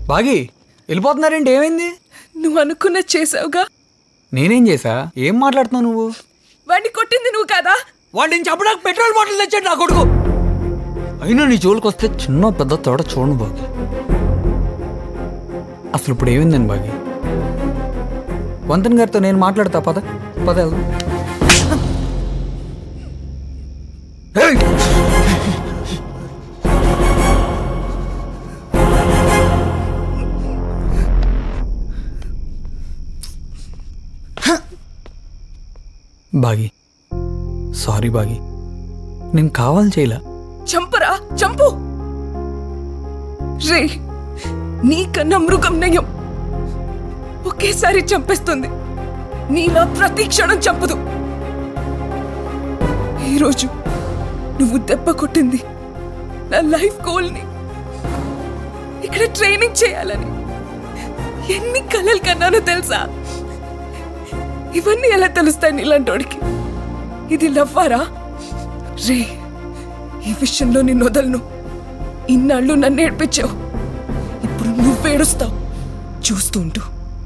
బాగి వెళ్ళిపోతున్నారేంటి ఏమైంది నువ్వు అనుకున్న చేసావుగా నేనేం చేసా ఏం మాట్లాడుతున్నావు నువ్వు వాడిని కొట్టింది నువ్వు కదా వాడు నేను చెప్పడానికి పెట్రోల్ బాటిల్ తెచ్చాడు నా కొడుకు అయినా నీ జోలికి వస్తే చిన్న పెద్ద తోడ చూడను బాగి అసలు ఇప్పుడు ఏమైందని బాగి వంతన్ గారితో నేను మాట్లాడతా పద పద వెళ్దాం. ఏయ్! బాగి సారీ బాగి నేను కావాలి చేయలే చంపరా చంపు రే నీకన్నా మృగం నయం ఒకేసారి చంపేస్తుంది నీలా ప్రతి క్షణం చంపదు ఈరోజు నువ్వు దెబ్బ కొట్టింది నా లైఫ్ గోల్ని ఇక్కడ ట్రైనింగ్ చేయాలని ఎన్ని కలలు కన్నానో తెలుసా ఇవన్నీ ఎలా తెలుస్తాయి నీలాంటోడికి ఇది లవ్వారా రే ఈ విషయంలో నిన్ను వదలను ఇన్నాళ్ళు నన్ను ఏడ్పించావు ఇప్పుడు నువ్వేడుస్తావు చూస్తూ ఉంటూ